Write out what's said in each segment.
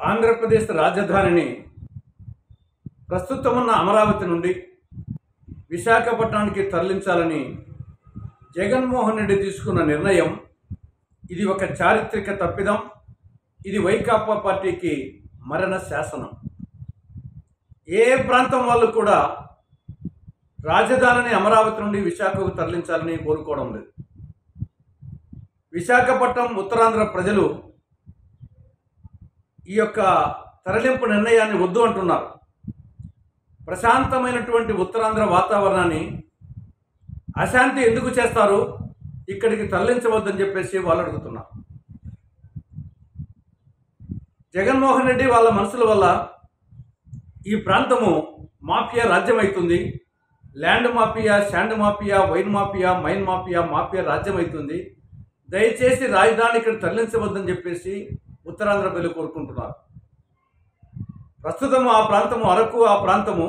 ఆంధ్రప్రదేశ్ రాజధానిని ప్రస్తుతం ఉన్న అమరావతి నుండి విశాఖపట్నానికి తరలించాలని జగన్మోహన్ రెడ్డి తీసుకున్న నిర్ణయం ఇది ఒక చారిత్రక తప్పిదం ఇది వైకాపా పార్టీకి మరణ శాసనం ఏ ప్రాంతం వాళ్ళు కూడా రాజధానిని అమరావతి నుండి విశాఖకు తరలించాలని కోరుకోవడం లేదు విశాఖపట్నం ఉత్తరాంధ్ర ప్రజలు ఈ యొక్క తరలింపు నిర్ణయాన్ని వద్దు అంటున్నారు ప్రశాంతమైనటువంటి ఉత్తరాంధ్ర వాతావరణాన్ని అశాంతి ఎందుకు చేస్తారు ఇక్కడికి తరలించవద్దని చెప్పేసి వాళ్ళు అడుగుతున్నారు జగన్మోహన్ రెడ్డి వాళ్ళ మనసుల వల్ల ఈ ప్రాంతము మాఫియా రాజ్యం అవుతుంది land mafia sand mafia wine mafia mine mafia mafia రాజ్యం అవుతుంది దయచేసి రాజధాని ఇక్కడ తరలించవద్దని చెప్పేసి ఉత్తరాంధ్ర ప్రజలు కోరుకుంటున్నారు ప్రస్తుతం ఆ ప్రాంతము అరకు ఆ ప్రాంతము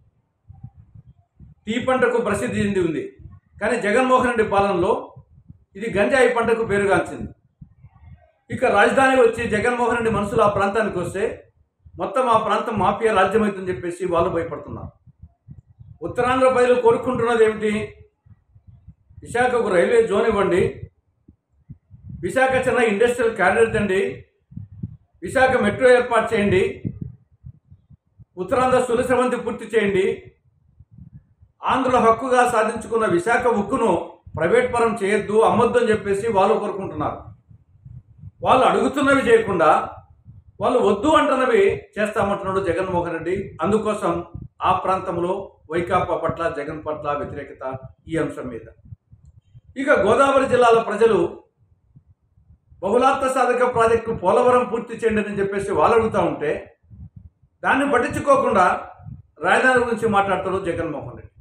టీ పంటకు ప్రసిద్ధి చెంది ఉంది కానీ జగన్మోహన్ రెడ్డి పాలనలో ఇది గంజాయి పంటకు పేరుగాంచింది ఇక రాజధాని వచ్చి జగన్మోహన్ రెడ్డి మనుషులు ఆ ప్రాంతానికి వస్తే మొత్తం ఆ ప్రాంతం మాఫియా రాజ్యమైతుందని చెప్పేసి వాళ్ళు భయపడుతున్నారు ఉత్తరాంధ్ర ప్రజలు కోరుకుంటున్నది ఏమిటి విశాఖకు రైల్వే జోన్ ఇవ్వండి విశాఖ చిన్న ఇండస్ట్రియల్ క్యారిడర్ తండి విశాఖ మెట్రో ఏర్పాటు చేయండి ఉత్తరాంధ్ర సులసవంతి పూర్తి చేయండి ఆంధ్రుల హక్కుగా సాధించుకున్న విశాఖ ఉక్కును ప్రైవేట్ పరం చేయొద్దు అమ్మొద్దు అని చెప్పేసి వాళ్ళు కోరుకుంటున్నారు వాళ్ళు అడుగుతున్నవి చేయకుండా వాళ్ళు వద్దు అంటున్నవి చేస్తామంటున్నాడు జగన్మోహన్ రెడ్డి అందుకోసం ఆ ప్రాంతంలో వైకాపా పట్ల జగన్ పట్ల వ్యతిరేకత ఈ అంశం మీద ఇక గోదావరి జిల్లాల ప్రజలు బహుళార్థ సాధక ప్రాజెక్టు పోలవరం పూర్తి చేయండి అని చెప్పేసి వాళ్ళు అడుగుతూ ఉంటే దాన్ని పట్టించుకోకుండా రాజధాని గురించి మాట్లాడతాడు జగన్మోహన్ రెడ్డి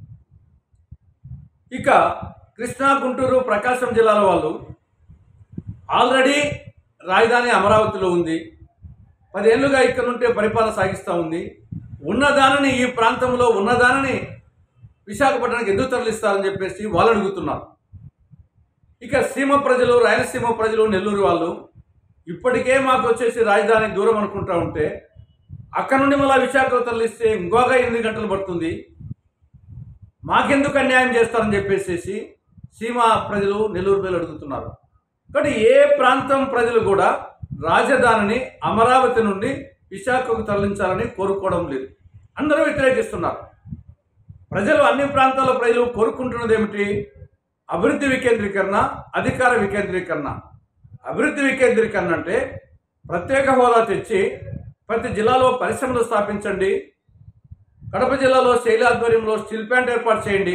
ఇక కృష్ణా గుంటూరు ప్రకాశం జిల్లాల వాళ్ళు ఆల్రెడీ రాజధాని అమరావతిలో ఉంది పదేళ్లుగా ఇక్కడ నుంటే పరిపాలన సాగిస్తూ ఉంది ఉన్నదానిని ఈ ప్రాంతంలో ఉన్నదానిని విశాఖపట్నానికి ఎందుకు తరలిస్తారని చెప్పేసి వాళ్ళు అడుగుతున్నారు ఇక సీమ ప్రజలు రాయలసీమ ప్రజలు నెల్లూరు వాళ్ళు ఇప్పటికే మాకు వచ్చేసి రాజధాని దూరం అనుకుంటా ఉంటే అక్కడ నుండి మళ్ళీ విశాఖ తరలిస్తే ఇంకొక ఎనిమిది గంటలు పడుతుంది మాకెందుకు అన్యాయం చేస్తారని చెప్పేసి సీమ ప్రజలు నెల్లూరు ప్రజలు అడుగుతున్నారు కాబట్టి ఏ ప్రాంతం ప్రజలు కూడా రాజధానిని అమరావతి నుండి విశాఖకు తరలించాలని కోరుకోవడం లేదు అందరూ వ్యతిరేకిస్తున్నారు ప్రజలు అన్ని ప్రాంతాల ప్రజలు కోరుకుంటున్నది ఏమిటి అభివృద్ధి వికేంద్రీకరణ అధికార వికేంద్రీకరణ అభివృద్ధి వికేంద్రీకరణ అంటే ప్రత్యేక హోదా తెచ్చి ప్రతి జిల్లాలో పరిశ్రమలు స్థాపించండి కడప జిల్లాలో శైలి ఆధ్వర్యంలో స్టీల్ ప్లాంట్ ఏర్పాటు చేయండి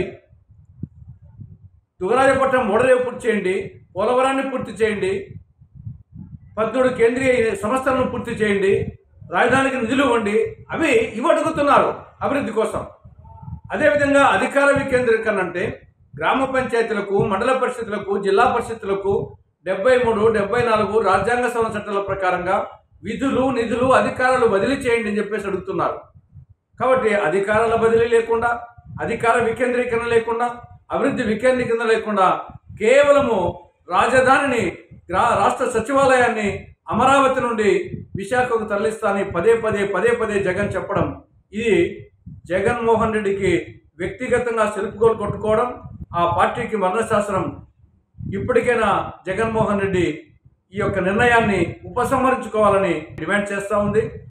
దుగరాజపట్నం మోడరేవు పూర్తి చేయండి పోలవరాన్ని పూర్తి చేయండి పద్మూడు కేంద్రీయ సంస్థలను పూర్తి చేయండి రాజధానికి నిధులు ఇవ్వండి అవి ఇవ్వడుగుతున్నారు అభివృద్ధి కోసం అదేవిధంగా అధికార వికేంద్రీకరణ అంటే గ్రామ పంచాయతీలకు మండల పరిషత్తులకు జిల్లా పరిషత్తులకు డెబ్బై మూడు డెబ్బై నాలుగు రాజ్యాంగ సవరణ చట్టాల ప్రకారంగా విధులు నిధులు అధికారాలు బదిలీ చేయండి అని చెప్పేసి అడుగుతున్నారు కాబట్టి అధికారాల బదిలీ లేకుండా అధికార వికేంద్రీకరణ లేకుండా అభివృద్ధి వికేంద్రీకరణ లేకుండా కేవలము రాజధానిని రా రాష్ట్ర సచివాలయాన్ని అమరావతి నుండి విశాఖకు తరలిస్తానని పదే పదే పదే పదే జగన్ చెప్పడం ఇది జగన్మోహన్ రెడ్డికి వ్యక్తిగతంగా సెల్ఫ్ గోల్ కొట్టుకోవడం ఆ పార్టీకి మరణశాస్త్రం ఇప్పటికైనా జగన్మోహన్ రెడ్డి ఈ యొక్క నిర్ణయాన్ని ఉపసంహరించుకోవాలని డిమాండ్ చేస్తూ ఉంది